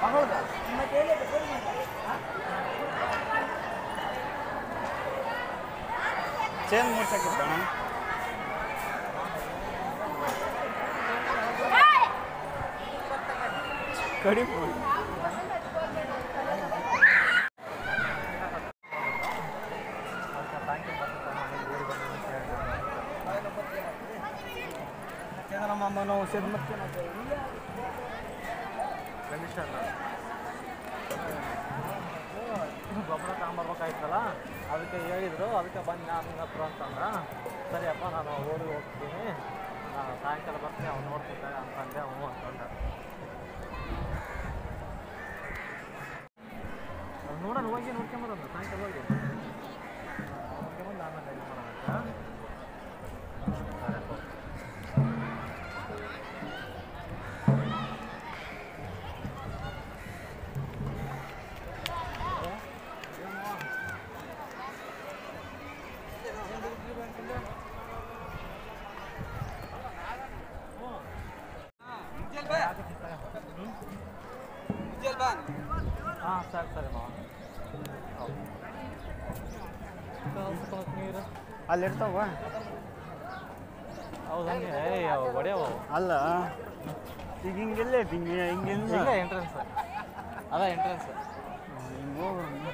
Change ಮಾಡ್ಸಕ್ಕಿತ್ತಣ್ಣ ಕಡಿಮೆ ನಮ್ಮ ಅಮ್ಮನ ಔಷಧ ಮತ್ತೆ ಗೊಬ್ಬರ ತಗೊಂಬರ್ಬೇಕಾಯ್ತಲ್ಲ ಅದಕ್ಕೆ ಹೇಳಿದ್ರು ಅದಕ್ಕೆ ಬಂದು ನಾನು ನಿನ್ನ ಹತ್ರ ಅಂತಂದ್ರ ಸರಿಯಪ್ಪ ನಾನು ಊರಿಗೆ ಹೋಗ್ತೀನಿ ನಾನು ಸಾಯಂಕಾಲ ಬರ್ತೀನಿ ಅವ್ನು ನೋಡ್ತಿದ್ದೆ ಅಂತಂದೆ ಅವನು ಅಂತಂದ ಅವ್ನು ನೋಡೋಣ ಹೋಗಿ ನೋಡ್ಕೊಂಬರೋಣ ಸಾಯಂಕಾಲ ಹೋಗಿ ನೋಡ್ಕೊಂಬಂದು ಆಮೇಲೆ ಇದು ಮಾಡೋಣ ಅಂತ ಸರಿ ಹಾಂ ಸರಿ ಸರಿ ಮಾವ ಹೌದು ನೀರು ಅಲ್ಲಿ ಇರ್ತಾವ ಹೌದು ಹಂಗೆ ಏಯ್ ಅವು ಹೊಡೆಯವು ಅವು. ಅಲ್ಲ ಈಗ ಹಿಂಗೆಲ್ಲ ಐತಿ ಹಿಂಗೆ ಹಿಂಗೆಲ್ಲ ಇಲ್ಲ ಎಂಟ್ರೆನ್ಸ್ ಅದ ಎಂಟ್ರೆನ್ಸ್ ಹಿಂಗೆ ಹೋಗ್ರು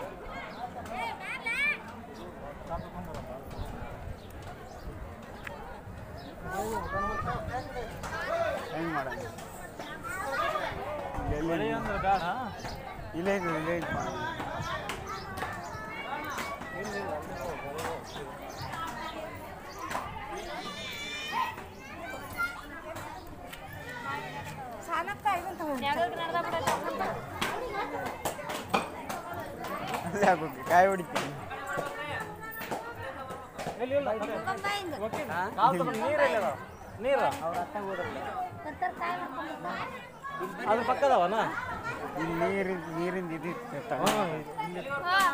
ಹೆಂಗೆ ಮಾಡೋಣ ಹೊಡಿ ಇಲ್ಲೆಲ್ಲ ಅಂದ್ರೆ ಬೇಡ ಇಲ್ಲೇ ಇದೆ ಇಲ್ಲೇ ಇದೆ ಅಲ್ಲೇ ಹಾಕೋಕೆ ಕಾಯಿ ಹೊಡಿತೀನಿ ಇಲ್ಲಿ ಇಲ್ಲ ಕಾಲ್ ತಗೊಂಡು ನೀರು ಎಲ್ಲಿ ಅದಾವ? ನೀರು ಅದ್ರ ಪಕ್ಕದವನ ಇಲ್ಲಿ ನೀರಿನ ನೀರಿಂದ ಇದು ಇತ್ತು ಹ್ಞೂ ಇಲ್ಲಿ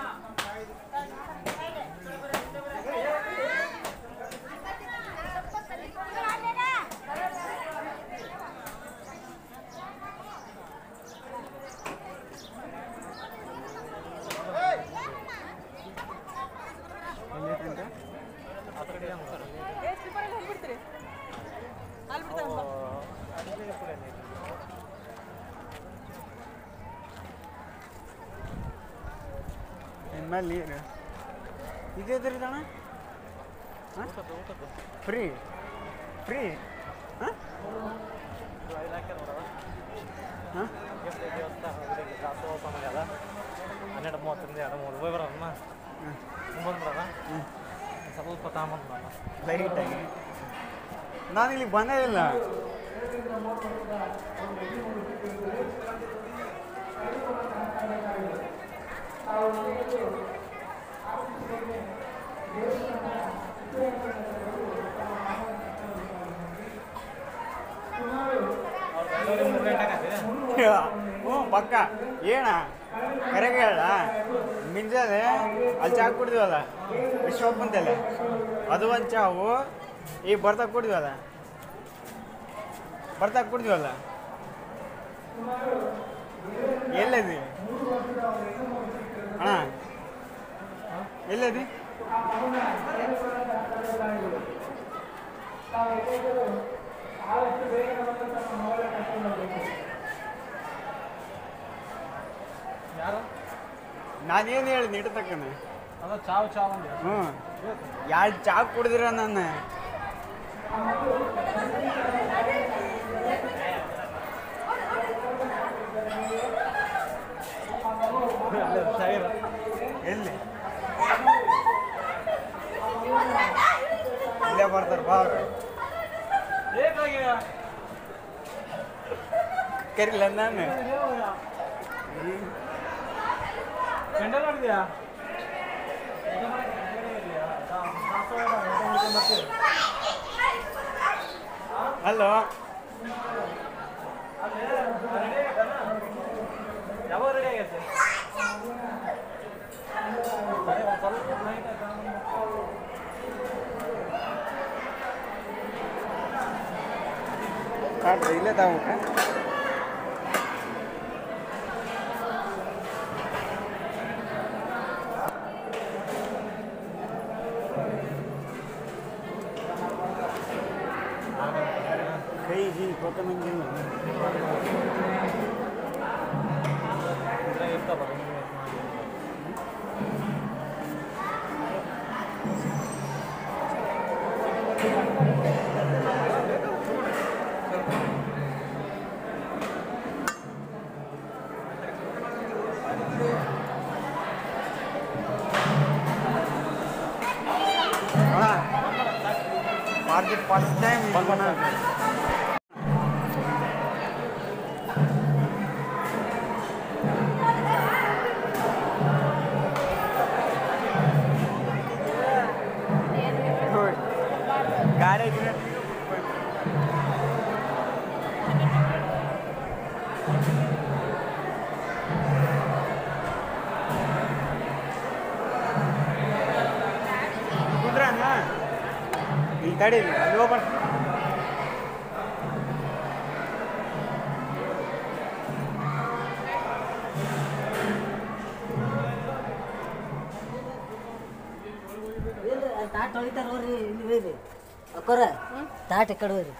ಎಲ್ಲೈತೆ ಅಂತ ಆ ಕಡೆ ಏನು ಸರ್? ಅವು ಅಡಿಗೆ ಕೂಡ ನೀರು. ಇನ್ಮೇಲೆ ನೀರು ಇದು ಎದ್ರಿದಣ ಊಟದ್ದು ಊಟದ್ದು ಫ್ರೀ ಫ್ರೀ ಹಾಂ ಇದು ಐದು ಹಾಕ್ಯಾರ ನೋಡವ ಹಾಂ ಎಷ್ಟು ದೇವಸ್ಥಾನ ಹುಡುಗಿ ಕಾಸು ಓಪನ್ ಆಗ್ಯದ ಹನ್ನೆರಡು ಮೂವತ್ತರಿಂದ ಎರಡು ಮೂರು ರೂಪಾಯಿ ಬರೋಣ ಬಂದ್ರಲ್ಲ ಹ್ಞೂ ಸ್ವಲ್ಪ ತಗೊಂಬಂದು ನಾನು ಲೈಟಾಗಿ ನಾನು ಇಲ್ಲಿ ಬಂದೇ ಇಲ್ಲ ಮೂರು ಗಂಟೆಗೆ ಹಾಕಿದೆ ಹ್ಞೂ ಪಕ್ಕ ಏನ ಕರೆಗೆ ಹೇಳ ಮಿಂಜಾದೆ ಅಲ್ಲಿ ಚಾ ಕುಡಿದ್ವಲ್ಲ ವಿಶ್ವಪ್ಪಂತಲ್ಲ ಅದು ಒಂದು ಚಾವು ಈಗ ಬರ್ತಾ ಕುಡಿದ್ವಲ್ಲ ಬರ್ತಾ ಕುಡಿದ್ವಲ್ಲ ಎಲ್ಲದಿ ಅಣ್ಣ ಎಲ್ಲದಿ ಯಾರು ನಾನೇನು ಹೇಳಿ ನೀಡತಕ್ಕನೆ ಅದ ಚಾವ್ ಚಾವ್ ಅಂದೆ ಹ್ಞೂ ಎರಡು ಚಾ ಕುಡಿದಿರ ನನ್ನ ಅಲ್ಲೇ ಟೈರ್ ಎಲ್ಲಿ ಇಲ್ಲೇ ಬರ್ತಾರೆ ಬಾ ಬೇಕಾಗಿಲ್ಲ ಕರಿಲ್ಲ ನಾನು ಪೆಂಡಲ್ ಮಾಡಿದ್ಯಾ ಹಲೋ ಯಾವಾಗ ರೆಡಿ ಆಗೈತೆ ಅದೇ ಒಂದ್ ಸ್ವಲ್ಪ night ಆಯ್ತಾ? ಕಾಟ್ರಿ ಇಲ್ಲೇ ತಗೋಬೇಕ ಇದು ಫಸ್ಟ್ ಟೈಮ್ ಗಾಡಿ ಕುಂದ್ರಣ್ಣ ಇಲ್ಲಿ ತಡೀರಿ ಅಲ್ಲಿ ಹೋಗ್ಬಾರ ಇಲ್ರಿ ಅಲ್ಲಿ ತಾಟ್ ತೊಳಿತಾರ ನೋಡ್ರಿ ಇಲ್ಲಿ ಹೋಯ್ರಿ ಅಕ್ಕೋರ ತಾಟ್ ಈ ಕಡೆ ಹೋಯ್ರಿ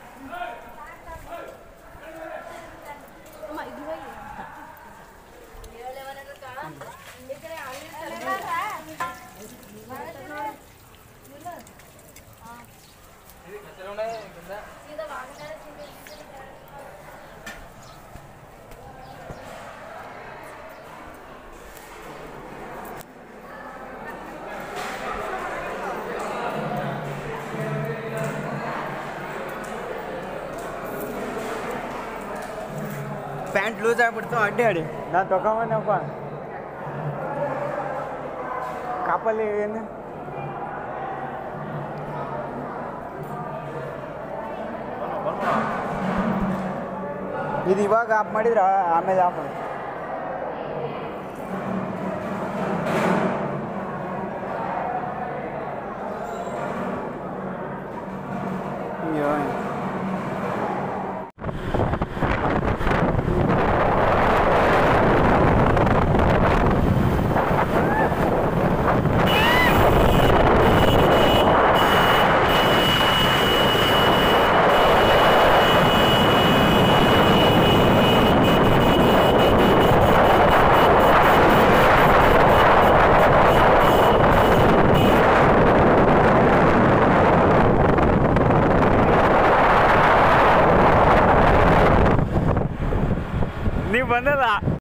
ಪ್ಯಾಂಟ್ ಲೂಸ್ ಆಗ್ಬಿಡ್ತು ಅಡ್ಡಿ ಅಡಿ ನಾನು ತಗೊಂಬಂದಪ್ಪ ಕಾಪಲ್ಲಿ ಏನು ಇದು ಇವಾಗ ಆಫ್ ಮಾಡಿದ್ರೆ ಆಮೇಲೆ ಆಫ್ ಮಾಡಿ ಅಯ್ಯೋ